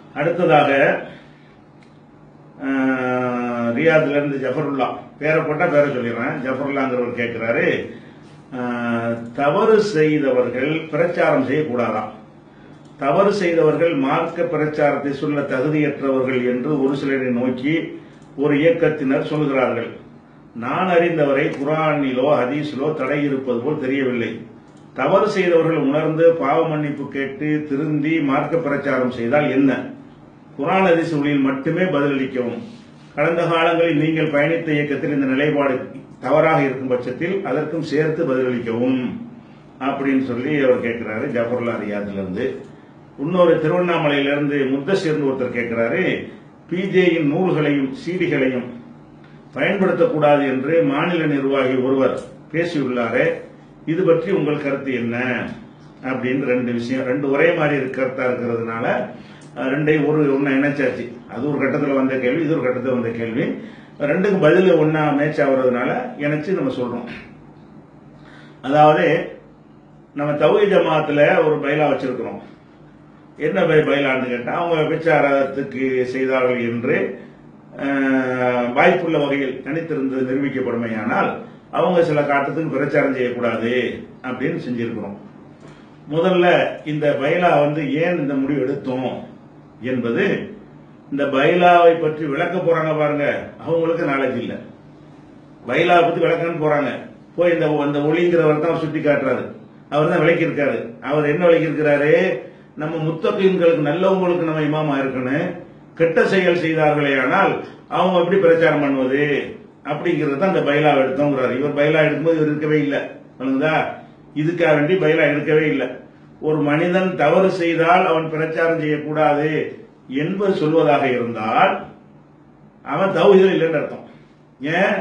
அடுத்ததாக அஹ், ரியாத்ல இருந்து ஜஃபருல்லா பேரை போட்டா பேரை சொல்லிடுறேன் ஜஃபருல்லாங்கிறவர் கேட்கிறாரு அஹ், தவறு செய்தவர்கள் பிரச்சாரம் செய்யக்கூடாதாம் தவறு செய்தவர்கள் மார்க்க பிரச்சாரத்தை சொல்ல தகுதியற்றவர்கள் என்று ஒரு சிலரை நோக்கி ஒரு இயக்கத்தினர் சொல்கிறார்கள் நான் அறிந்தவரை குரானிலோ ஹதீஸிலோ தடை இருப்பது போல் தெரியவில்லை தவறு செய்தவர்கள் உணர்ந்து பாவ மன்னிப்பு கேட்டு திருந்தி மார்க்க பிரச்சாரம் செய்தால் என்ன குரான் ஹதீஸ் ஒளியில் மட்டுமே பதிலளிக்கவும் கடந்த காலங்களில் நீங்கள் பயணித்த இயக்கத்தில் இந்த நிலைப்பாடு தவறாக இருக்கும் பட்சத்தில் அதற்கும் சேர்த்து பதிலளிக்கவும் அப்படின்னு சொல்லி அவர் கேட்கிறாரு ஜஃபர்லா ரியாதுல இருந்து இன்னொரு திருவண்ணாமலையிலிருந்து முத்தசிர்னு ஒருத்தர் கேட்கிறாரு பிஜேயின் நூல்களையும் சீடிகளையும் பயன்படுத்தக்கூடாது என்று மாநில நிர்வாகி ஒருவர் பேசியுள்ளாரே இது பற்றி உங்கள் கருத்து என்ன அப்படின்னு ரெண்டு விஷயம் ரெண்டு ஒரே மாதிரி இருக்க கருத்தா இருக்கிறதுனால அஹ், ரெண்டையும் ஒரு ஒண்ணா இணைச்சாச்சு அது ஒரு கட்டத்தில் வந்த கேள்வி இது ஒரு கட்டத்தில் வந்த கேள்வி ரெண்டுக்கும் பதில் ஒண்ணா மேட்ச் ஆகுறதுனால இணைச்சு நம்ம சொல்றோம் அதாவது நம்ம தௌஹி ஜமாத்துல ஒரு பைலா வச்சிருக்கிறோம் என்ன பை பைலான்னு கேட்டா அவங்க விபச்சாரத்துக்கு செய்தார்கள் என்று அஹ், வாய்ப்புள்ள வகையில் தனித்திருந்து நிரூபிக்கப்படுமையானால் அவங்க சில காட்டத்துக்கு பிரச்சாரம் செய்யக்கூடாது அப்படின்னு செஞ்சிருக்கிறோம் முதல்ல இந்த பைலா வந்து ஏன் இந்த முடிவு எடுத்தோம் என்பது இந்த பைலாவை பற்றி விளக்க போறாங்க பாருங்க அவங்களுக்கு நாலேஜ் இல்லை பைலாவை பத்தி விளக்கன்னு போறாங்க போய் இந்த அந்த ஒளிங்கிறவர் தான் அவர் சுட்டி காட்டுறாரு அவர் தான் விளக்கி இருக்காரு அவர் என்ன விளக்கி இருக்கிறாரு நம்ம முத்தகீன்களுக்கு நல்லவங்களுக்கு நம்ம இமாமா இருக்கணும் கெட்ட செயல் செய்தார்களே ஆனால் அவங்க எப்படி பிரச்சாரம் பண்ணுவது அப்படிங்கிறது தான் இந்த பைலா எடுத்தோங்கிறாரு இவர் பைலா எடுக்கும்போது இவர் இருக்கவே இல்லை சொல்லுங்களா இதுக்காக வேண்டி பைலா எடுக்கவே இல்லை ஒரு மனிதன் தவறு செய்தால் அவன் பிரச்சாரம் செய்யக்கூடாது என்பது சொல்வதாக இருந்தால் அவன் தௌஹீதில் இல்லைன்னு அர்த்தம் ஏன்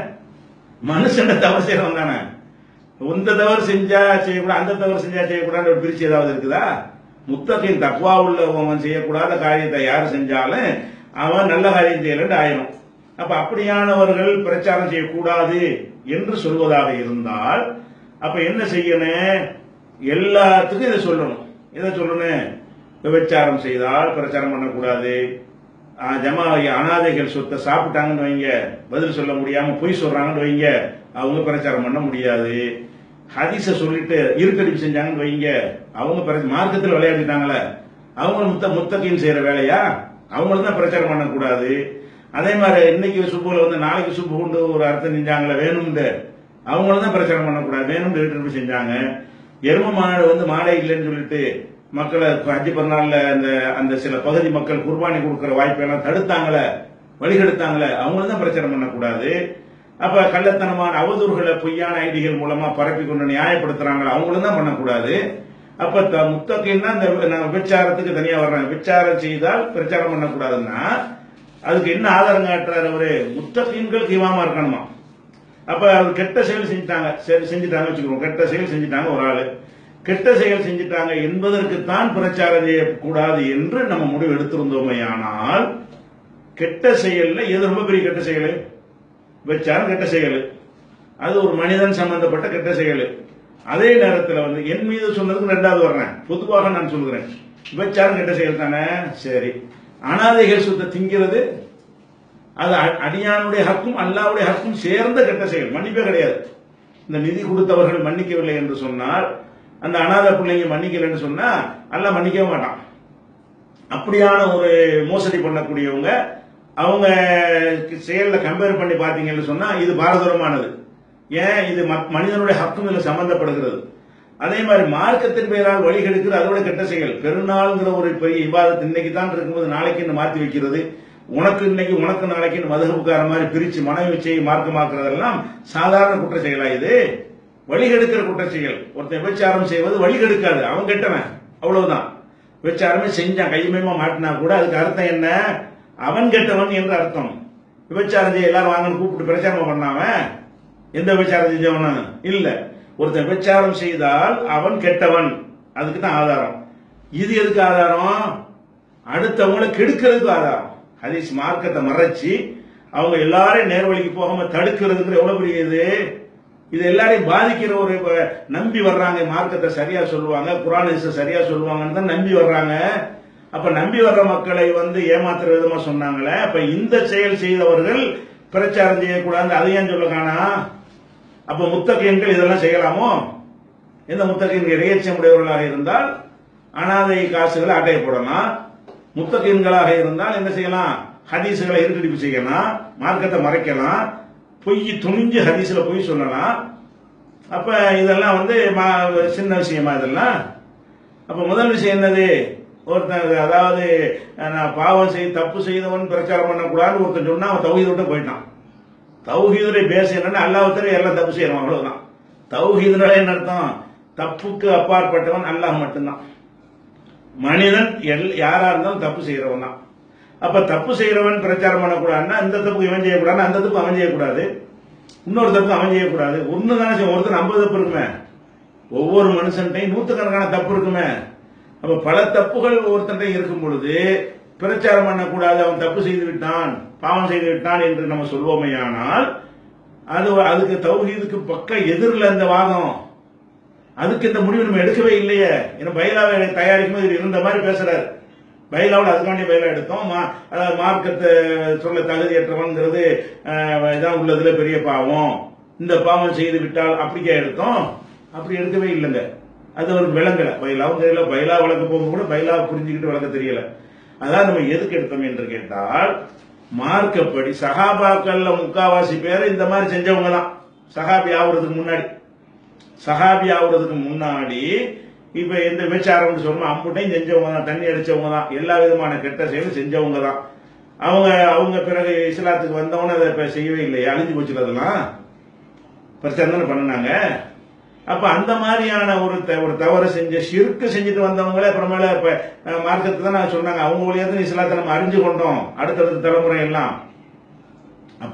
மனுஷன் தவறு செய்யறவன் தானே இந்த தவறு செஞ்சா செய்யக்கூடாது அந்த தவறு செஞ்சா செய்யக்கூடாது ஒரு பிரிச்சு ஏதாவது இருக்குதா முத்தகின் தக்குவா உள்ளவன் செய்யக்கூடாத காரியத்தை யார் செஞ்சாலும் அவன் நல்ல காரியம் செய்யலன்னு ஆயிரும் அப்ப அப்படியானவர்கள் பிரச்சாரம் செய்யக்கூடாது என்று சொல்வதாக இருந்தால் அப்ப என்ன செய்யணும் எல்லாத்துக்கும் இதை சொல்லணும் எதை சொல்லணும் விபச்சாரம் செய்தால் பிரச்சாரம் பண்ணக்கூடாது ஆ, ஜமா அனாதைகள் சொத்தை சாப்பிட்டாங்கன்னு வைங்க பதில் சொல்ல முடியாம பொய் சொல்றாங்கன்னு வைங்க அவங்க பிரச்சாரம் பண்ண முடியாது ஹதீஸ சொல்லிட்டு இருக்கடிப்பு செஞ்சாங்கன்னு வைங்க அவங்க பிற- மார்க்கத்தில் விளையாடிட்டாங்களே அவங்க முத்த முத்தகையும் செய்யற வேலையா அவங்களும் தான் பிரச்சாரம் பண்ணக்கூடாது அதே மாதிரி இன்னைக்கு சுப்புல வந்து நாளைக்கு சுப்பு கொண்டு ஒரு அர்த்தம் செஞ்சாங்களே வேணும்னு அவங்களும் தான் பிரச்சாரம் பண்ணக்கூடாது வேணும்னு இருக்கடிப்பு செஞ்சாங்க எரும மாநாடு வந்து மாடை இல்லைன்னு சொல்லிட்டு மக்களை அஞ்சு பிறநாள்ல அந்த அந்த சில பகுதி மக்கள் குர்பானி கொடுக்கிற வாய்ப்பெல்லாம் தடுத்தாங்களே வழிகெடுத்தாங்களே அவங்களும் தான் பிரச்சாரம் பண்ணக்கூடாது அப்ப கள்ளத்தனமான அவதூறுகளை பொய்யான ஐடிகள் மூலமா பரப்பி கொண்டு நியாயப்படுத்துறாங்களே அவங்களும் தான் பண்ணக்கூடாது அப்ப த- முத்தகைன்னா இந்த நான் விபச்சாரத்துக்கு தனியா வர்றாங்க விபச்சாரம் செய்தால் பிரச்சாரம் பண்ணக்கூடாதுன்னா அதுக்கு என்ன ஆதாரம் காட்டுறாரு அவரு முத்தகீன்களுக்கு இமாமா இருக்கணுமா அப்ப அவர் கெட்ட செயல் செஞ்சுட்டாங்க சரி செஞ்சுட்டாங்க வச்சுக்கிறோம் கெட்ட செயல் செஞ்சுட்டாங்க ஒரு ஆளு கெட்ட செயல் செஞ்சுட்டாங்க என்பதற்குத்தான் பிரச்சாரம் செய்யக்கூடாது என்று நம்ம முடிவு எடுத்திருந்தோமே ஆனால் கெட்ட செயல்ல எது ரொம்ப பெரிய கெட்ட செயல் விபச்சாரம் கெட்ட செயல் அது ஒரு மனிதன் சம்பந்தப்பட்ட கெட்ட செயல் அதே நேரத்தில் வந்து என் மீது சொன்னதுக்கு ரெண்டாவது வர்றேன் பொதுவாக நான் சொல்கிறேன் விபச்சாரம் கெட்ட செயல் தானே சரி அனாதைகள் சுத்த திங்கிறது அது அ- அடியானுடைய ஹக்கும் அல்லாவுடைய ஹக்கும் சேர்ந்த கெட்ட செயல் மன்னிப்பே கிடையாது இந்த நிதி கொடுத்தவர்கள் மன்னிக்கவில்லை என்று சொன்னால் அந்த அனாதை பிள்ளைங்க மன்னிக்கலைன்னு சொன்னா அல்லாஹ் மன்னிக்கவே மாட்டான் அப்படியான ஒரு மோசடி பண்ணக்கூடியவங்க அவங்க செயல்ல கம்பேர் பண்ணி பார்த்தீங்கன்னு சொன்னா இது பாரதூரமானது ஏன் இது ம- மனிதனுடைய ஹக்கும் இதுல சம்பந்தப்படுகிறது அதே மாதிரி மார்க்கத்தின் பெயரால் வழிகெடுக்கிறது அதோட கெட்ட செயல் பெருநாள்ங்கிற ஒரு பெரிய இபாதத் இன்னைக்கு தான் இருக்கும்போது நாளைக்கு மாற்றி வைக்கிறது உனக்கு இன்னைக்கு உனக்கு நாளைக்கு மதுகப்புக்கார மாதிரி பிரிச்சு மனைவி செய்ய மார்க்கமாக்குறதெல்லாம் சாதாரண குற்ற செயலா இது வழிகெடுக்கிற குற்ற செயல் ஒருத்தன் விபச்சாரம் செய்வது வழிகெடுக்காது அவன் கெட்டவன் அவ்வளவுதான் விபச்சாரமே செஞ்சான் கையுமயமா மாட்டினா கூட அதுக்கு அர்த்தம் என்ன அவன் கெட்டவன் என்று அர்த்தம் விபச்சாரம் செய்ய எல்லாரும் வாங்கன்னு கூப்பிட்டு பிரச்சாரம் பண்ணாம எந்த விபச்சாரம் செஞ்சவனும் இல்ல ஒருத்தன் விபச்சாரம் செய்தால் அவன் கெட்டவன் அதுக்கு தான் ஆதாரம் இது எதுக்கு ஆதாரம் அடுத்தவங்களை கெடுக்கிறதுக்கு ஆதாரம் ஹதீஸ் மார்க்கத்தை மறைச்சு அவங்க எல்லாரையும் நேர்வழிக்கு போகாம தடுக்கிறதுக்கு எவ்வளவு பெரிய இது இது எல்லாரையும் பாதிக்கிற ஒரு இப்ப நம்பி வர்றாங்க மார்க்கத்தை சரியா சொல்லுவாங்க குரான் ஹதீஸை சரியா சொல்லுவாங்கன்னு தான் நம்பி வர்றாங்க அப்ப நம்பி வர்ற மக்களை வந்து ஏமாத்துற விதமா சொன்னாங்களே அப்ப இந்த செயல் செய்தவர்கள் பிரச்சாரம் செய்யக்கூடாது அதை ஏன் சொல்ல காணா அப்ப முத்தகையன்கள் இதெல்லாம் செய்யலாமோ இந்த முத்தகையின் இறையச்சம் உடையவர்களாக இருந்தால் அனாதை காசுகளை அட்டைய போடலாம் முத்தகையன்களாக இருந்தால் என்ன செய்யலாம் ஹதீஸுகளை இருட்டடிப்பு செய்யலாம் மார்க்கத்தை மறைக்கலாம் பொய் துணிஞ்சு ஹதீஸ்ல பொய் சொல்லலாம் அப்ப இதெல்லாம் வந்து மா- சின்ன விஷயமா இதெல்லாம் அப்ப முதல் விஷயம் என்னது ஒருத்தன் அதாவது நான் பாவம் செய் தப்பு செய்தவன் பிரச்சாரம் பண்ணக்கூடாதுன்னு ஒருத்தன் சொன்னா அவன் தௌஹீத விட்டு போயிட்டான் தௌஹீதுடைய பேச என்னன்னா அல்லாஹ்வுத்தர எல்லாம் தப்பு செய்யறான் அவ்வளவுதான் தௌஹீதுனால என்ன அர்த்தம் தப்புக்கு அப்பாற்பட்டவன் அல்லாஹ் மட்டும்தான் மனிதன் எல் யாரா இருந்தாலும் தப்பு செய்யறவன் தான் அப்ப தப்பு செய்யறவன் பிரச்சாரம் பண்ணக்கூடாதுன்னா இந்த தப்புக்கு இவன் செய்யக்கூடாது அந்த தப்பு அவன் செய்யக்கூடாது இன்னொரு தப்பு அவன் செய்யக்கூடாது ஒண்ணு தானே செய்யும் ஒருத்தர் ஐம்பது தப்பு இருக்குமே ஒவ்வொரு மனுஷன்ட்டையும் நூத்துக்கணக்கான தப்பு இருக்குமே அப்ப பல தப்புகள் ஒவ்வொருத்தன்ட்டையும் இருக்கும் பொழுது பிரச்சாரம் பண்ணக்கூடாது அவன் தப்பு செய்து விட்டான் பாவம் செய்து விட்டான் என்று நம்ம சொல்வோமேயானால் அது அதுக்கு தௌஹீதுக்கு பக்க எதிரில் இந்த வாதம் அதுக்கு இந்த முடிவு நம்ம எடுக்கவே இல்லையே ஏன்னா பைலாவை தயாரிக்கும் போது இவர் இருந்த மாதிரி பேசுறாரு பைலாவில் அதுக்காண்டி பைலா எடுத்தோம் மா- அதாவது மார்க்கத்தை சொல்ல தகுதியற்றவங்கிறது அஹ், இதான் உள்ளதுல பெரிய பாவம் இந்த பாவம் செய்து விட்டால் அப்படிக்கா எடுத்தோம் அப்படி எடுக்கவே இல்லைங்க அது அவருக்கு விளங்கல பைலாவும் தெரியல பைலா வழக்கு போகும்போது கூட பைலாவை புரிஞ்சுக்கிட்டு வழக்க தெரியல அதான் நம்ம எதுக்கு எடுத்தோம் என்று கேட்டால் மார்க்கப்படி சஹாபாக்கள்ல முக்காவாசி பேர் இந்த மாதிரி செஞ்சவங்க தான் சஹாபி ஆகுறதுக்கு முன்னாடி சஹாபி ஆகுறதுக்கு முன்னாடி இப்ப எந்த விபச்சாரம்னு சொல்லணும் அம்புட்டையும் செஞ்சவங்க தான் தண்ணி அடிச்சவங்க தான் எல்லா விதமான கெட்ட செயலும் செஞ்சவங்க தான் அவங்க அவங்க பிறகு இஸ்லாத்துக்கு வந்தவன அதை இப்ப செய்யவே இல்லை அழிஞ்சு போச்சு அதெல்லாம் பிரச்சனை தானே பண்ணினாங்க அப்ப அந்த மாதிரியான ஒரு த- ஒரு தவறு செஞ்ச ஷிர்க்கு செஞ்சுட்டு வந்தவங்களே அப்புறமேல இப்ப அஹ், மார்க்கத்தை தான் சொன்னாங்க அவங்க வழியா தான் இஸ்லாத்தை நம்ம அறிஞ்சு கொண்டோம் அடுத்தடுத்த தலைமுறை எல்லாம் அப்ப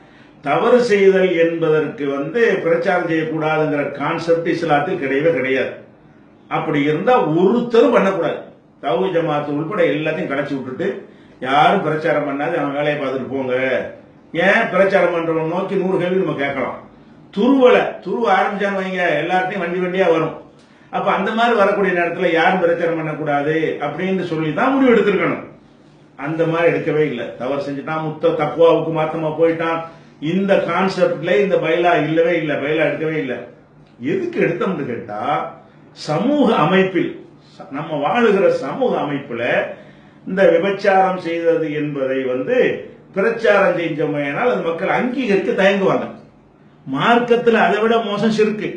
தவறு செய்தல் என்பதற்கு வந்து பிரச்சாரம் செய்யக்கூடாதுங்கிற கான்செப்ட் இஸ்லாத்தில் கிடையவே கிடையாது அப்படி இருந்தா ஒருத்தரும் பண்ணக்கூடாது தவு ஜமாத்து உள்பட எல்லாத்தையும் கடைச்சி விட்டுட்டு யாரும் பிரச்சாரம் பண்ணாது அவன் வேலையை பார்த்துட்டு போங்க ஏன் பிரச்சாரம் பண்றவன் நோக்கி நூறு கேள்வி நம்ம கேட்கலாம் துருவலை துருவ ஆரம்பிச்சான்னு வைங்க எல்லார்ட்டையும் வண்டி வண்டியா வரும் அப்ப அந்த மாதிரி வரக்கூடிய நேரத்துல யாரும் பிரச்சாரம் பண்ணக்கூடாது அப்படின்னு சொல்லி தான் முடிவு எடுத்திருக்கணும் அந்த மாதிரி எடுக்கவே இல்லை தவறு செஞ்சுட்டான் முத்த தக்குவாவுக்கு மாத்தமா போயிட்டான் இந்த கான்செப்ட்ல இந்த பைலா இல்லவே இல்லை பைலா எடுக்கவே இல்லை எதுக்கு எடுத்தோம்னு கேட்டா சமூக அமைப்பில் ச- நம்ம வாழுகிற சமூக அமைப்புல இந்த விபச்சாரம் செய்தது என்பதை வந்து பிரச்சாரம் செஞ்சோமையானால் அது மக்கள் அங்கீகரிக்க தயங்குவாங்க மார்க்கத்தில் அதை விட மோசம் சிறுக்கு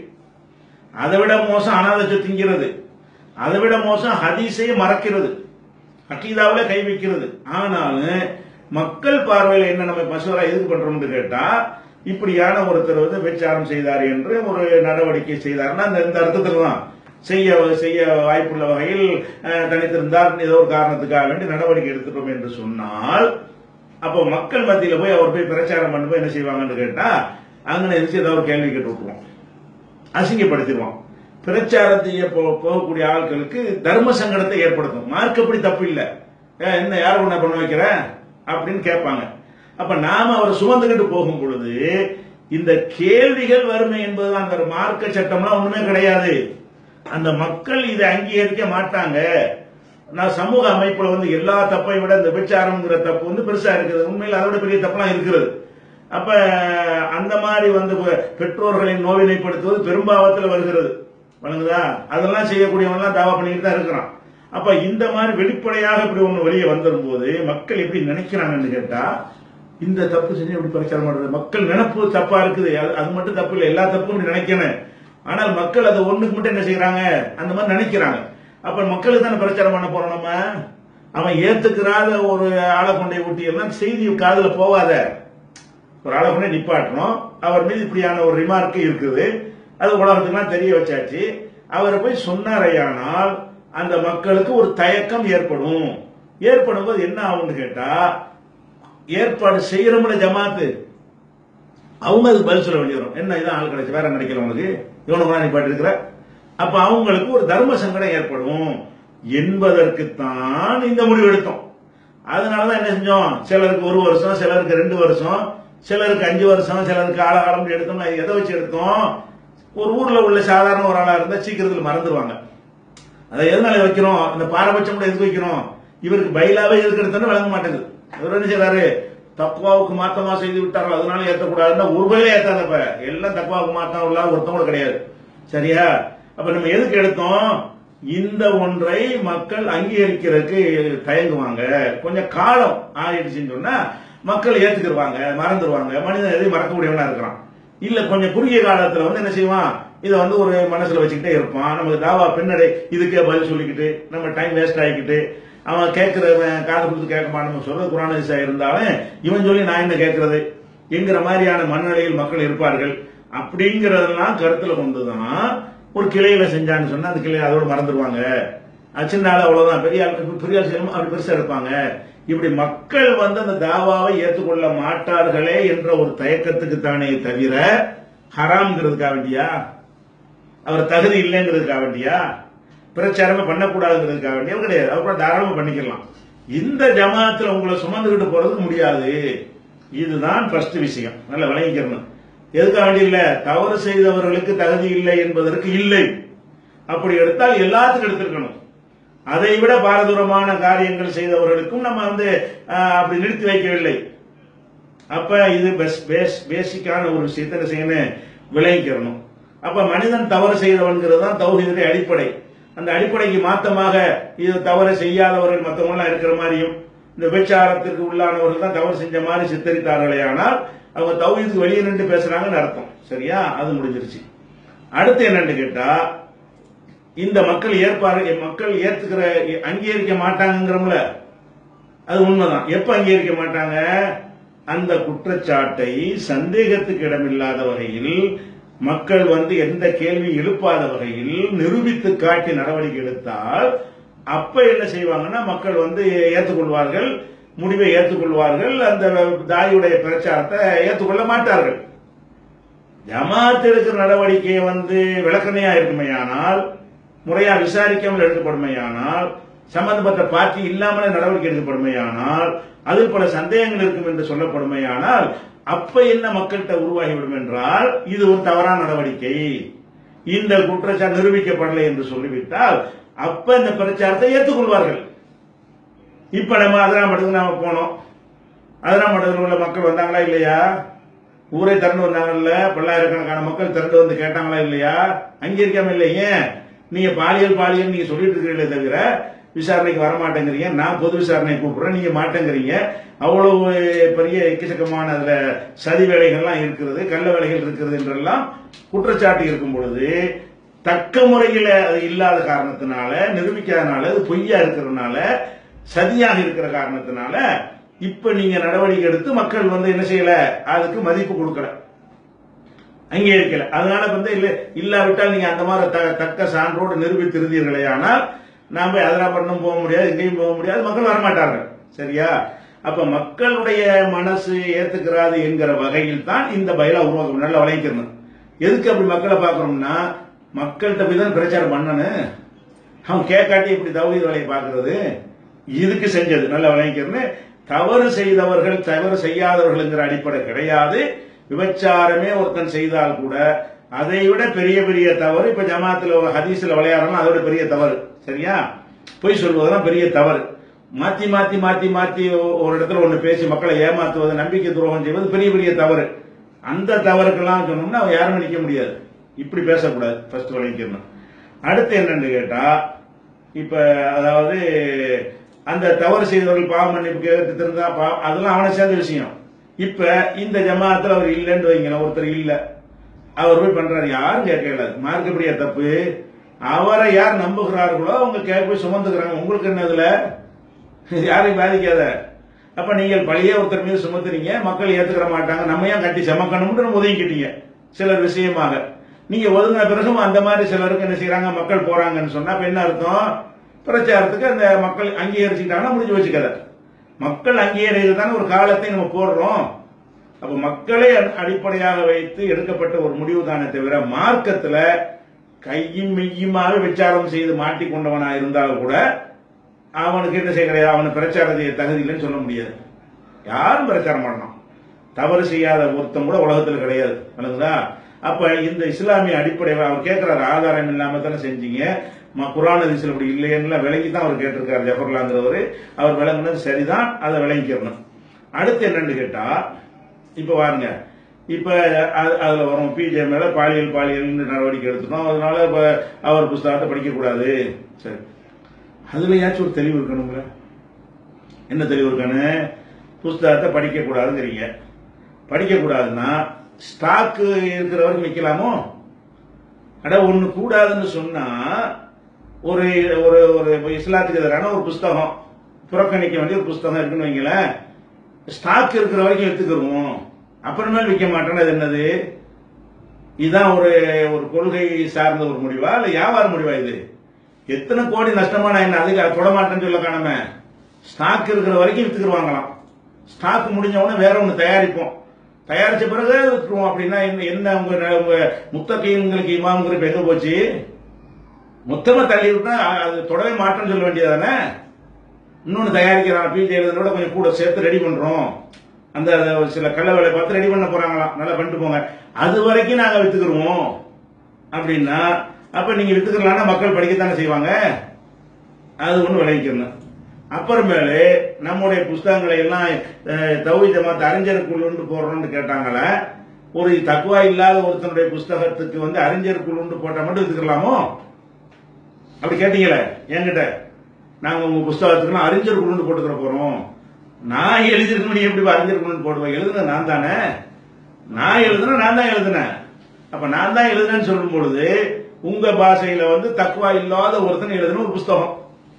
அதை விட மோசம் அனாதத்தை திங்கிறது அதை விட மோசம் ஹதீஸையே மறக்கிறது அக்கீதாவில கை வைக்கிறது ஆனாலும் மக்கள் பார்வையில் என்ன நம்ம மசோரா எதுக்கு பண்றோம்னு கேட்டா இப்படியான ஒருத்தர் வந்து விபச்சாரம் செய்தார் என்று ஒரு நடவடிக்கை செய்தார்னா அந்த இந்த அர்த்தத்தில் தான் செய்ய செய்ய வாய்ப்புள்ள வகையில் அஹ், தனித்திருந்தார் ஏதோ ஒரு காரணத்துக்காக வேண்டி நடவடிக்கை எடுத்துட்டோம் என்று சொன்னால் அப்போ மக்கள் மத்தியில போய் அவர் போய் பிரச்சாரம் பண்ணும்போது என்ன செய்வாங்கன்னு கேட்டா அங்கே எதிர்த்து ஏதாவது ஒரு கேள்வி கேட்டு விட்டுருவோம் அசிங்கப்படுத்திடுவான் பிரச்சாரத்தைய போ- போகக்கூடிய ஆட்களுக்கு தர்ம சங்கடத்தை ஏற்படுத்தும் மார்க்கப்படி தப்பு இல்ல ஏன், என்ன யார் ஒண்ணா பண்ண வைக்கிற அப்படின்னு கேட்பாங்க அப்ப நாம அவரை சுமந்துகிட்டு போகும் பொழுது இந்த கேள்விகள் வறுமை என்பதுதான் அந்த மார்க்க சட்டம்லாம் ஒண்ணுமே கிடையாது அந்த மக்கள் இதை அங்கீகரிக்க மாட்டாங்க நான் சமூக அமைப்புல வந்து எல்லா தப்பை விட இந்த விபச்சாரம்ங்கிற தப்பு வந்து பெருசா இருக்குது உண்மையில் அதை விட பெரிய தப்பெல்லாம் இருக்கிறது அப்ப அந்த மாதிரி வந்து பெ- பெற்றோர்களின் நோவினைப்படுத்துவது பெரும்பாவத்தில் வருகிறது வழங்குதா அதெல்லாம் செய்யக்கூடியவங்க எல்லாம் தாவா பண்ணிட்டு தான் இருக்கிறான் அப்ப இந்த மாதிரி வெளிப்படையாக இப்படி ஒண்ணு வெளியே வந்துடும் போது மக்கள் எப்படி நினைக்கிறாங்கன்னு கேட்டா இந்த தப்பு செஞ்சு எப்படி பிரச்சாரம் பண்றது மக்கள் நினைப்பு தப்பா இருக்குது அது அது மட்டும் தப்பு இல்லை எல்லா தப்பும் இப்படி நினைக்கணும் ஆனால் மக்கள் அதை ஒண்ணுக்கு மட்டும் என்ன செய்யறாங்க அந்த மாதிரி நினைக்கிறாங்க அப்ப மக்களுக்கு தானே பிரச்சாரம் பண்ண போறோம் நம்ம அவன் ஏத்துக்கிறாத ஒரு ஆளை கொண்டை ஊட்டி எல்லாம் செய்தி காதுல போவாத ஒரு ஆளை கொண்டே நிப்பாட்டணும் அவர் மீது இப்படியான ஒரு ரிமார்க் இருக்குது அது உலகத்துக்குலாம் தெரிய வச்சாச்சு அவரை போய் சொன்னாரையானால் அந்த மக்களுக்கு ஒரு தயக்கம் ஏற்படும் ஏற்படும் போது என்ன ஆகும்னு கேட்டா ஏற்பாடு செய்யறோம்ல ஜமாத்து அவங்க அதுக்கு பதில் சொல்ல வேண்டியது என்ன இதான் ஆள் கிடைச்சு வேற கிடைக்கல உனக்கு இவனை கூட நிப்பாட்டி இருக்கிற அப்ப அவங்களுக்கு ஒரு தர்ம சங்கடம் ஏற்படும் என்பதற்குத்தான் இந்த முடிவு எடுத்தோம் அதனாலதான் என்ன செஞ்சோம் சிலருக்கு ஒரு வருஷம் சிலருக்கு ரெண்டு வருஷம் சிலருக்கு அஞ்சு வருஷம் சிலருக்கு ஆழகாலம் எடுத்தோம் எதை வச்சு எடுத்தோம் ஒரு ஊர்ல உள்ள சாதாரண ஒரு ஆளா இருந்தா சீக்கிரத்தில் மறந்துடுவாங்க அதை எதனால வைக்கிறோம் அந்த பாரபட்சம் கூட எதுக்கு வைக்கிறோம் இவருக்கு பைலாவே எதுக்கு எடுத்தோன்னு வழங்க மாட்டேங்குது இவர் என்ன செய்றாரு தக்குவாவுக்கு மாத்தமா செய்து விட்டார்கள் அதனால ஏத்தக்கூடாதுன்னா ஒரு பயில ஏத்தாதப்ப எல்லாம் தக்குவாவுக்கு மாத்தம் இல்லாத ஒருத்தம் கூட கிடையாது சரியா அப்ப நம்ம எதுக்கு எடுத்தோம் இந்த ஒன்றை மக்கள் அங்கீகரிக்கிறதுக்கு தயங்குவாங்க கொஞ்சம் காலம் ஆயிடுச்சுன்னு சொன்னா மக்கள் ஏத்துக்கிடுவாங்க மறந்துடுவாங்க மனிதன் எதையும் மறக்கக்கூடியவனா இருக்கிறான் இல்ல கொஞ்சம் குறுகிய காலத்துல வந்து என்ன செய்வான் இதை வந்து ஒரு மனசுல வச்சுக்கிட்டே இருப்பான் நமக்கு தாவா பின்னடை இதுக்கே பதில் சொல்லிக்கிட்டு நம்ம டைம் வேஸ்ட் ஆகிக்கிட்டு அவன் கேட்கிறவன் காது கொடுத்து கேட்க மாட்டான் நம்ம சொல்றது குரான இருந்தாலும் இவன் சொல்லி நான் என்ன கேட்கறது என்கிற மாதிரியான மனநிலையில் மக்கள் இருப்பார்கள் அப்படிங்கறதெல்லாம் கருத்துல கொண்டுதான் ஒரு கிளையில செஞ்சான்னு சொன்னா அந்த கிளையில அதோட மறந்துடுவாங்க அது சின்ன ஆள் அவ்வளவுதான் பெரிய ஆள் பெரிய ஆள் செய்யணும் அப்படி பெருசா இருப்பாங்க இப்படி மக்கள் வந்து அந்த தாவாவை ஏற்றுக்கொள்ள மாட்டார்களே என்ற ஒரு தயக்கத்துக்கு தானே தவிர ஹராம்ங்கிறதுக்காக வேண்டியா அவர் தகுதி இல்லைங்கிறதுக்காக வேண்டியா பிரச்சாரமே பண்ணக்கூடாதுங்கிறதுக்காக வேண்டிய கிடையாது அப்புறம் தாராளமா பண்ணிக்கலாம் இந்த ஜமாத்துல உங்களை சுமந்துகிட்டு போறதுக்கு முடியாது இதுதான் ஃபர்ஸ்ட் விஷயம் நல்ல விளங்கிக்கிறணும் எதுக்காக வேண்டி இல்ல தவறு செய்தவர்களுக்கு தகுதி இல்லை என்பதற்கு இல்லை அப்படி எடுத்தால் எல்லாத்துக்கும் எடுத்திருக்கணும் அதை விட பாரதூரமான காரியங்கள் செய்தவர்களுக்கும் நம்ம வந்து ஆஹ், அப்படி நிறுத்தி வைக்கவில்லை அப்ப இது பெஸ் பேஸ் பேசிக்கான ஒரு விஷயத்தை என்ன செய்யணும் விளைவிக்கிறணும் அப்ப மனிதன் தவறு செய்தவன்கிறது தான் தௌஹீதுடைய அடிப்படை அந்த அடிப்படைக்கு மாத்தமாக இது தவறு செய்யாதவர்கள் மற்றவங்க எல்லாம் இருக்கிற மாதிரியும் இந்த விபச்சாரத்திற்கு உள்ளானவர்கள் தான் தவறு செஞ்ச மாதிரி சித்தரித்தார்களே ஆனால் அவங்க தௌஹீதுக்கு வெளியே நின்று பேசுறாங்கன்னு அர்த்தம் சரியா அது முடிஞ்சிருச்சு அடுத்து என்னன்னு கேட்டா இந்த மக்கள் ஏற்பாரு மக்கள் ஏத்துக்கிற அங்கீகரிக்க மாட்டாங்கிறோம்ல அது உண்மைதான் எப்ப அங்கீகரிக்க மாட்டாங்க அந்த குற்றச்சாட்டை சந்தேகத்துக்கு இடமில்லாத வகையில் மக்கள் வந்து எந்த கேள்வி எழுப்பாத வகையில் நிரூபித்து காட்டி நடவடிக்கை எடுத்தால் அப்ப என்ன செய்வாங்கன்னா மக்கள் வந்து ஏற்றுக்கொள்வார்கள் முடிவை ஏற்றுக்கொள்வார்கள் அந்த தாயுடைய பிரச்சாரத்தை ஏற்றுக்கொள்ள மாட்டார்கள் ஜமாத் எடுக்கிற நடவடிக்கை வந்து விளக்கணையா இருக்குமேயானால் முறையா விசாரிக்காமல் எடுக்கப்படுமையானால் சம்பந்தப்பட்ட பார்ட்டி இல்லாமலே நடவடிக்கை எடுக்கப்படுமையானால் அதில் பல சந்தேகங்கள் இருக்கும் என்று சொல்லப்படுமையானால் அப்ப என்ன மக்கள்கிட்ட உருவாகிவிடும் என்றால் இது ஒரு தவறான நடவடிக்கை இந்த குற்றச்சாட்டு நிரூபிக்கப்படலை என்று சொல்லிவிட்டால் அப்ப இந்த பிரச்சாரத்தை ஏற்றுக்கொள்வார்கள் இப்ப நம்ம அதெல்லாம் மட்டத்துக்கு நாம போனோம் அதெல்லாம் மட்டத்தில் உள்ள மக்கள் வந்தாங்களா இல்லையா ஊரை திரண்டு வந்தாங்கல்ல பல்லாயிரக்கணக்கான மக்கள் திரண்டு வந்து கேட்டாங்களா இல்லையா அங்கீகரிக்காம இல்லை ஏன் நீங்க பாலியல் பாலியல் நீங்க சொல்லிட்டு இருக்கிறீங்களே தவிர விசாரணைக்கு வர மாட்டேங்கிறீங்க நான் பொது விசாரணை கூப்பிடுறேன் நீங்க மாட்டேங்கிறீங்க அவ்வளவு பெரிய எக்கச்சக்கமான அதுல சதி வேலைகள்லாம் இருக்கிறது கள்ள வேலைகள் இருக்கிறது என்றெல்லாம் குற்றச்சாட்டு இருக்கும் பொழுது தக்க முறையில் அது இல்லாத காரணத்தினால நிரூபிக்காதனால அது பொய்யா இருக்கிறதுனால சதியாக இருக்கிற காரணத்தினால இப்ப நீங்க நடவடிக்கை எடுத்து மக்கள் வந்து என்ன செய்யல அதுக்கு மதிப்பு கொடுக்கல அங்கீகரிக்கல அதனால வந்து இல்ல இல்லாவிட்டால் நீங்க அந்த மாதிரி த- தக்க சான்றோடு நிரூபித்திருந்தீர்களே ஆனால் நாம அதிராபரணம் போக முடியாது எங்கேயும் போக முடியாது மக்கள் வரமாட்டார்கள் சரியா அப்ப மக்களுடைய மனசு ஏத்துக்கிறாது என்கிற வகையில் தான் இந்த பயிலா உருவாக்கம் நல்லா விளைவிக்கணும் எதுக்கு அப்படி மக்களை பார்க்கணும்னா மக்கள்கிட்ட போய் தான் பிரச்சாரம் பண்ணணும் அவன் கேட்காட்டி இப்படி தௌஹீத் வேலையை பார்க்கறது இதுக்கு செஞ்சது நல்லா விளங்கிக்கிறேன்னு தவறு செய்தவர்கள் தவறு செய்யாதவர்கள்ங்கிற அடிப்படை கிடையாது விபச்சாரமே ஒருத்தன் செய்தால் கூட அதை விட பெரிய பெரிய தவறு இப்ப ஜமாத்துல ஒரு ஹதீஸ்ல விளையாடுறோம் அதோட பெரிய தவறு சரியா பொய் சொல்வதெல்லாம் பெரிய தவறு மாத்தி மாத்தி மாத்தி மாத்தி ஒரு இடத்துல ஒண்ணு பேசி மக்களை ஏமாத்துவது நம்பிக்கை துரோகம் செய்வது பெரிய பெரிய தவறு அந்த தவறுக்கெல்லாம் சொன்னோம்னா அவன் யாரும் நிக்க முடியாது இப்படி பேசக்கூடாது ஃபர்ஸ்ட் விளங்கிக்கணும் அடுத்து என்னன்னு கேட்டா இப்ப அதாவது அந்த தவறு செய்தவர்கள் பாவ மன்னிப்பு கேட்டு திருந்தா பாவம் அதெல்லாம் அவனை சேர்ந்த விஷயம் இப்ப இந்த ஜமாத்துல அவர் இல்லைன்னு வைங்களேன் ஒருத்தர் இல்ல அவர் போய் பண்றாரு யாரும் கேட்கல மார்க்கப்படியா தப்பு அவரை யார் நம்புகிறார்களோ அவங்க கேட்க போய் சுமந்துக்கிறாங்க உங்களுக்கு என்ன இதுல யாரையும் பாதிக்காத அப்ப நீங்கள் பழைய ஒருத்தர் மீது சுமத்துறீங்க மக்கள் ஏத்துக்கிற மாட்டாங்க நம்ம ஏன் கட்டி சமக்கணும்னு நம்ம ஒதுங்கிட்டீங்க சிலர் விஷயமாக நீங்க ஒதுங்கின பிறகும் அந்த மாதிரி சிலருக்கு என்ன செய்யறாங்க மக்கள் போறாங்கன்னு சொன்னா அப்ப என்ன அர்த்தம் பிரச்சாரத்துக்கு அந்த மக்கள் அங்கீகரிச்சுக்கிட்டாங்கன்னா முடிஞ்சு வச்சுக்கத மக்கள் அங்கீகரிக்கிறது தானே ஒரு காலத்தை நம்ம போடுறோம் அப்ப மக்களை அடி- அடிப்படையாக வைத்து எடுக்கப்பட்ட ஒரு முடிவு தானே தவிர மார்க்கத்துல கையும் மெய்யுமாக விசாரம் செய்து மாட்டிக்கொண்டவனா இருந்தாலும் கூட அவனுக்கு என்ன செய்ய கிடையாது அவனை பிரச்சாரம் செய்ய தகுதி இல்லைன்னு சொல்ல முடியாது யாரும் பிரச்சாரம் பண்ணலாம் தவறு செய்யாத ஒருத்தன் கூட உலகத்தில் கிடையாது விளங்குதா அப்ப இந்த இஸ்லாமிய அடிப்படை அவர் கேட்கிறாரு ஆதாரம் இல்லாம தானே செஞ்சீங்க ம- குர்ஆன் ஹதீஸ்ல இப்படி இல்லைன்னு விளங்கி தான் அவர் கேட்டிருக்காரு ஜஃபர்லாங்கிறவர் அவர் விளங்குனது சரிதான் அதை விளங்கிக்கிறணும் அடுத்து என்னன்னு கேட்டா இப்ப பாருங்க இப்ப அது- அதுல வரும் பிஜே மேல பாலியல் பாலியல் நடவடிக்கை எடுத்துட்டோம் அதனால இப்ப அவர் புஸ்தகத்தை படிக்க கூடாது சரி அதுலயாச்சும் ஒரு தெளிவு இருக்கணும்ல என்ன தெளிவு இருக்கணும் புஸ்தகத்தை படிக்க கூடாதுங்கிறீங்க படிக்க கூடாதுன்னா ஸ்டாக்கு இருக்கிற வரைக்கும் விற்கலாமோ அட ஒண்ணு கூடாதுன்னு சொன்னா ஒரு ஒரு ஒரு இப்ப இஸ்லாத்துக்கு எதிரான ஒரு புஸ்தகம் புறக்கணிக்க வேண்டிய ஒரு புஸ்தகம் இருக்குன்னு வைங்களேன் ஸ்டாக் இருக்கிற வரைக்கும் எடுத்துக்கிருவோம் அப்புறமேல் விற்க மாட்டேன்னு அது என்னது இதுதான் ஒரு ஒரு கொள்கை சார்ந்த ஒரு முடிவா இல்ல வியாபார முடிவா இது எத்தனை கோடி நஷ்டமா நான் என்ன அதுக்கு தொட மாட்டேன்னு சொல்ல காணாம ஸ்டாக் இருக்கிற வரைக்கும் வித்துக்குருவாங்களாம் ஸ்டாக் முடிஞ்ச உடனே வேற ஒன்று தயாரிப்போம் தயாரிச்ச பிறகு விட்டுருவோம் அப்படின்னா என்ன என்ன உங்க உங்க முத்தகைங்களுக்கு இமாம்ங்கிற இப்ப எங்க போச்சு மொத்தமா தள்ளி விட்டா அ- அது தொடவே மாட்டேன்னு சொல்ல வேண்டியதானே இன்னொன்னு தயாரிக்கிறான் பிஜே எழுதுனோட கொஞ்சம் கூட சேர்த்து ரெடி பண்றோம் அந்த அந்த சில கள்ள வேலை பார்த்து ரெடி பண்ண போறாங்களாம் நல்லா பண்ணிட்டு போங்க அது வரைக்கும் நாங்க வித்துக்குருவோம் அப்படின்னா அப்ப நீங்க வித்துக்கலாம்னா மக்கள் படிக்கத்தானே செய்வாங்க அது ஒண்ணு விளைவிக்கணும் அப்புறமேலு நம்முடைய புஸ்தகங்களை எல்லாம் அஹ், தௌஹி ஜமாத் அறிஞருக்குள்ளுண்டு போடுறோம்னு கேட்டாங்களே ஒரு தக்குவா இல்லாத ஒருத்தனுடைய புஸ்தகத்துக்கு வந்து அறிஞருக்குள்ளுண்டு போட்டா மட்டும் வித்துக்கலாமோ அப்படி கேட்டீங்களே என்கிட்ட நாங்க உங்க புஸ்தகத்துக்கு அறிஞர் குழுன்னு போட்டுக்கிற போறோம் நான் எழுதிருக்கணும் நீ எப்படி அறிஞர் குழுன்னு போடுவேன் எழுதுன நான் தானே நான் எழுதுன நான் தான் எழுதுனேன் அப்ப நான் தான் எழுதுனேன்னு சொல்லும் பொழுது உங்க பாஷையில வந்து தக்குவா இல்லாத ஒருத்தன் எழுதுன ஒரு புஸ்தகம்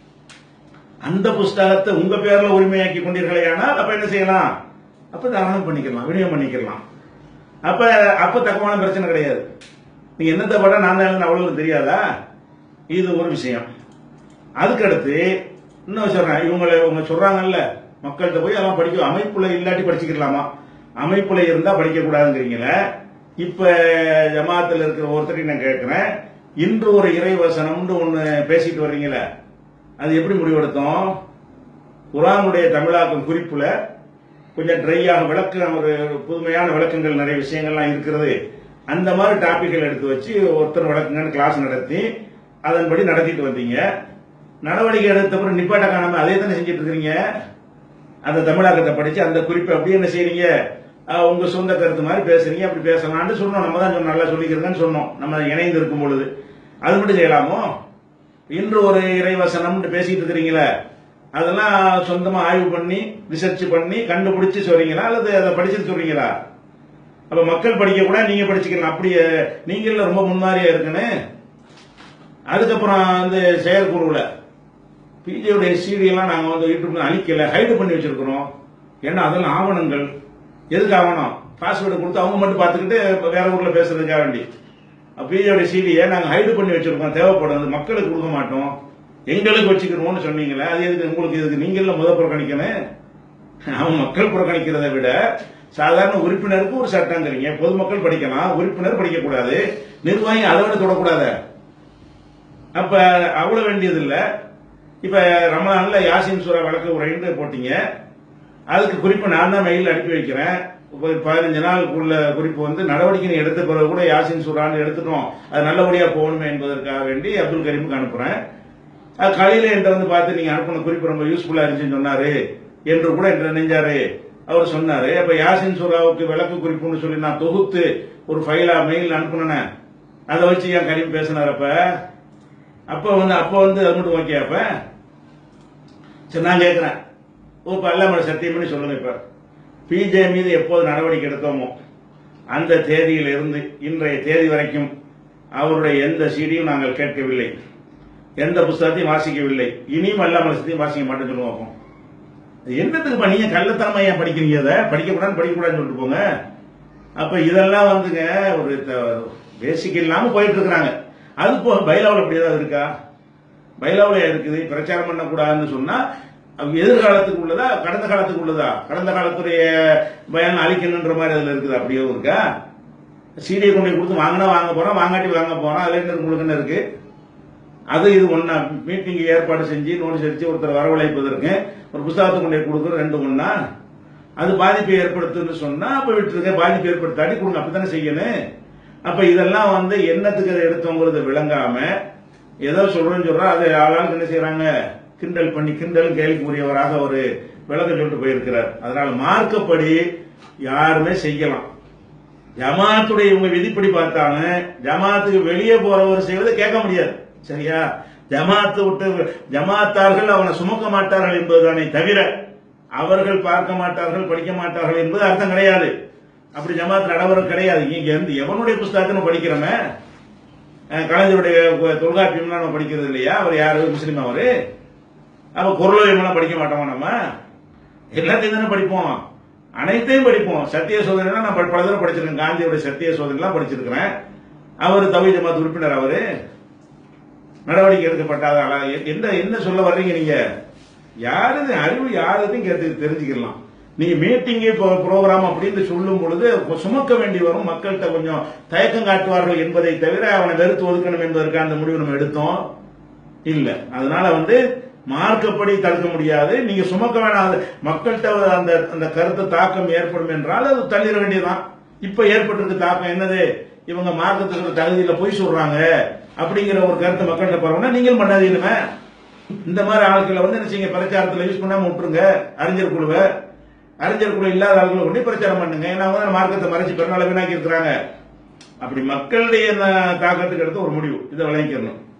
அந்த புஸ்தகத்தை உங்க பேர்ல உரிமையாக்கி கொண்டீர்களே ஆனால் அப்ப என்ன செய்யலாம் அப்ப தாராளம் பண்ணிக்கலாம் விநியோகம் பண்ணிக்கலாம் அப்ப அப்ப தக்குவான பிரச்சனை கிடையாது நீங்க என்னத்தை பட நான் தான் எழுதுன அவ்வளவு தெரியாதா இது ஒரு விஷயம் அதுக்கடுத்து இன்னும் சொல்றேன் இவங்களை இவங்க சொல்றாங்கல்ல மக்கள்கிட்ட போய் அதெல்லாம் படிக்க அமைப்புல இல்லாட்டி படிச்சுக்கலாமா அமைப்புல இருந்தா படிக்க கூடாதுங்கிறீங்களே இப்ப ஜமாத்துல இருக்கிற ஒருத்தரையும் நான் கேட்கிறேன் இன்று ஒரு இறைவசனம்னு ஒண்ணு பேசிட்டு வர்றீங்களே அது எப்படி முடிவெடுத்தோம் குரானுடைய தமிழாக்கம் குறிப்புல கொஞ்சம் ட்ரையாக விளக்க ஒரு புதுமையான விளக்கங்கள் நிறைய விஷயங்கள்லாம் இருக்கிறது அந்த மாதிரி டாபிக்கள் எடுத்து வச்சு ஒருத்தர் விளக்குங்கன்னு கிளாஸ் நடத்தி அதன்படி நடத்திட்டு வந்தீங்க நடவடிக்கை எடுத்த பிறகு நிப்பாட்ட காணாம அதே தானே செஞ்சுட்டு இருக்கிறீங்க அந்த தமிழாக்கத்தை படிச்சு அந்த குறிப்பை அப்படியே என்ன செய்றீங்க அஹ், உங்க சொந்த கருத்து மாதிரி பேசுறீங்க அப்படி பேசலாம்னு சொன்னோம் நம்ம தான் சொன்னோம் நல்லா சொல்லிக்கிறதுன்னு சொன்னோம் நம்ம இணைந்து இருக்கும் பொழுது அது மட்டும் செய்யலாமோ இன்று ஒரு இறைவசனம்னு பேசிட்டு இருக்கிறீங்களே அதெல்லாம் சொந்தமா ஆய்வு பண்ணி ரிசர்ச் பண்ணி கண்டுபிடிச்சு சொல்றீங்களா அல்லது அதை படிச்சு சொல்றீங்களா அப்ப மக்கள் படிக்க கூட நீங்க படிச்சுக்கலாம் அப்படியே நீங்கள ரொம்ப முன்மாதிரியா இருக்குன்னு அதுக்கப்புறம் அந்த செயற்குழுவில் பிஜேடைய சீடியெல்லாம் நாங்கள் வந்து யூடியூப்ல அழிக்கல ஹைடு பண்ணி வச்சிருக்கிறோம் ஏன்னா அதெல்லாம் ஆவணங்கள் எதுக்கு ஆவணம் பாஸ்வேர்டு கொடுத்து அவங்க மட்டும் பார்த்துக்கிட்டு இப்ப வேற ஊர்ல பேசுறதுக்காக வேண்டி பிஜேடைய சீடியை நாங்கள் ஹைடு பண்ணி வச்சிருக்கோம் தேவைப்படும் அது மக்களுக்கு கொடுக்க மாட்டோம் எங்களுக்கு வச்சுக்கிறோம்னு சொன்னீங்களே அது எதுக்கு உங்களுக்கு எதுக்கு நீங்கள முத புறக்கணிக்கணும் அவன் மக்கள் புறக்கணிக்கிறதை விட சாதாரண உறுப்பினருக்கு ஒரு சட்டங்கிறீங்க பொதுமக்கள் படிக்கலாம் உறுப்பினர் படிக்கக்கூடாது நிர்வாகி அதை விட தொடக்கூடாது அப்ப அவ்வளவு வேண்டியது இல்ல இப்ப ரமலான்ல யாசின் சூரா வழக்கு உரைன்னு போட்டீங்க அதுக்கு குறிப்பு நான் தான் மெயில் அனுப்பி வைக்கிறேன் ஒரு பதினஞ்சு நாளுக்குள்ள குறிப்பு வந்து நடவடிக்கை எடுத்த பிறகு கூட யாசின் சூரான்னு எடுத்துட்டோம் அது நல்லபடியா போகணுமே என்பதற்காக வேண்டி அப்துல் கரீமுக்கு அனுப்புறேன் அது காலையில என்கிட்ட வந்து பார்த்து நீங்க அனுப்பின குறிப்பு ரொம்ப யூஸ்ஃபுல்லா இருந்துச்சுன்னு சொன்னாரு என்று கூட என்கிட்ட நெஞ்சாரு அவர் சொன்னாரு அப்ப யாசின் சூராவுக்கு விளக்கு குறிப்புன்னு சொல்லி நான் தொகுத்து ஒரு ஃபைலா மெயில் அனுப்புனேன் அதை வச்சு ஏன் கரீம் பேசினார் அப்ப அப்ப வந்து அப்ப வந்து அது மட்டும் ஓகே அப்ப சரி நான் கேட்கிறேன் ஓ இப்ப அல்லாமலை சத்தியம் பண்ணி சொல்லுங்க இப்ப பிஜே மீது எப்போது நடவடிக்கை எடுத்தோமோ அந்த தேதியில் இருந்து இன்றைய தேதி வரைக்கும் அவருடைய எந்த சீடியும் நாங்கள் கேட்கவில்லை எந்த புஸ்தகத்தையும் வாசிக்கவில்லை இனியும் அல்லாமல் சத்தியம் வாசிக்க மாட்டேன்னு சொல்லுவோம் அப்போ என்னத்துக்குப்பா நீங்க கள்ளத்தனமா ஏன் படிக்கிறீங்க அதை படிக்கக்கூடாது படிக்கக்கூடாதுன்னு சொல்லிட்டு போங்க அப்ப இதெல்லாம் வந்துங்க ஒரு பேசிக் இல்லாம போயிட்டு இருக்கிறாங்க அது போக பைலாவில் அப்படி ஏதாவது இருக்கா பைலாவில் இருக்குது பிரச்சாரம் பண்ணக்கூடாதுன்னு சொன்னா அது எதிர்காலத்துக்கு உள்ளதா கடந்த காலத்துக்கு உள்ளதா கடந்த காலத்துடைய பயான் அழிக்கணுன்ற மாதிரி அதுல இருக்குது அப்படியே இருக்கா சீடியை கொண்டு போய் கொடுத்து வாங்கினா வாங்க போறோம் வாங்காட்டி வாங்க போறோம் அதுல என்ன உங்களுக்கு என்ன இருக்கு அது இது ஒண்ணா மீட்டிங் ஏற்பாடு செஞ்சு நோட்டீஸ் அடிச்சு ஒருத்தர் வரவழைப்பதற்கு ஒரு புஸ்தகத்தை கொண்டு போய் கொடுக்குறது ரெண்டு ஒண்ணா அது பாதிப்பை ஏற்படுத்துன்னு சொன்னா அப்ப விட்டுருங்க பாதிப்பு ஏற்படுத்தாடி கொடுங்க அப்படித்தானே செய்யணும் அப்ப இதெல்லாம் வந்து என்னத்துக்கு அதை எடுத்தோங்கிறது விளங்காம ஏதோ சொல்றேன்னு சொல்றா அதை ஆளாளுக்கு என்ன செய்யறாங்க கிண்டல் பண்ணி கிண்டல் கேள்விக்குரியவராக ஒரு விளக்கம் சொல்லிட்டு போயிருக்கிறார் அதனால மார்க்கப்படி யாருமே செய்யலாம் ஜமாத்துடைய இவங்க விதிப்படி பார்த்தாலும் ஜமாத்துக்கு வெளியே போறவர் செய்வதை கேட்க முடியாது சரியா ஜமாத்து விட்டு ஜமாத்தார்கள் அவனை சுமக்க மாட்டார்கள் என்பதுதானே தவிர அவர்கள் பார்க்க மாட்டார்கள் படிக்க மாட்டார்கள் என்பது அர்த்தம் கிடையாது அப்படி ஜமாத் நடைமுறை கிடையாது இங்க இருந்து எவனுடைய புஸ்தகத்தை நம்ம படிக்கிறோமே அஹ் கலைஞருடைய தொல்காப்பியம்லாம் நம்ம படிக்கிறது இல்லையா அவர் யாரு முஸ்லீம் அவரு அப்ப குரலோயம்லாம் படிக்க மாட்டோமா நம்ம எல்லாத்தையும் தானே படிப்போம் அனைத்தையும் படிப்போம் சத்திய சோதனை நான் பல பல தடவை படிச்சிருக்கேன் காந்தியோட சத்திய சோதனைலாம் படிச்சிருக்கிறேன் அவர் தவி ஜமாத் உறுப்பினர் அவரு நடவடிக்கை எடுக்கப்பட்டாத ஆளா? எ- எந்த என்ன சொல்ல வர்றீங்க நீங்க யாரது அறிவு யாரதையும் கேட்டு தெரிஞ்சுக்கலாம் நீங்க மீட்டிங் ப்ரோக்ராம் அப்படின்னு சொல்லும் பொழுது சுமக்க வேண்டி வரும் மக்கள்கிட்ட கொஞ்சம் தயக்கம் காட்டுவார்கள் என்பதை தவிர அவனை வெறுத்து ஒதுக்கணும் என்பதற்கு அந்த முடிவு நம்ம எடுத்தோம் இல்ல அதனால வந்து மார்க்கப்படி தடுக்க முடியாது நீங்க சுமக்க வேணாம் மக்கள்கிட்ட அந்த அந்த கருத்து தாக்கம் ஏற்படும் என்றால் அது தள்ளிட வேண்டியதுதான் இப்ப ஏற்பட்டிருக்கு தாக்கம் என்னது இவங்க மார்க்கத்துக்கு தகுதியில போய் சொல்றாங்க அப்படிங்கிற ஒரு கருத்து மக்கள்கிட்ட பரவனா நீங்களும் பண்ணாதீங்கன்னு இந்த மாதிரி ஆட்களை வந்து என்ன செய்யுங்க பிரச்சாரத்துல யூஸ் பண்ணாம விட்டுருங்க அறிஞர் குழுவை அறிஞர் குழு இல்லாத ஆட்களை கொண்டு பிரச்சாரம் பண்ணுங்க ஏன்னா அவங்க தான் மார்க்கத்தை மறைச்சு பெருநாள வீணாக்கி இருக்கிறாங்க அப்படி மக்களுடைய அந்த தாக்கத்துக்கு எடுத்து ஒரு முடிவு இதை விளங்கிக்கணும்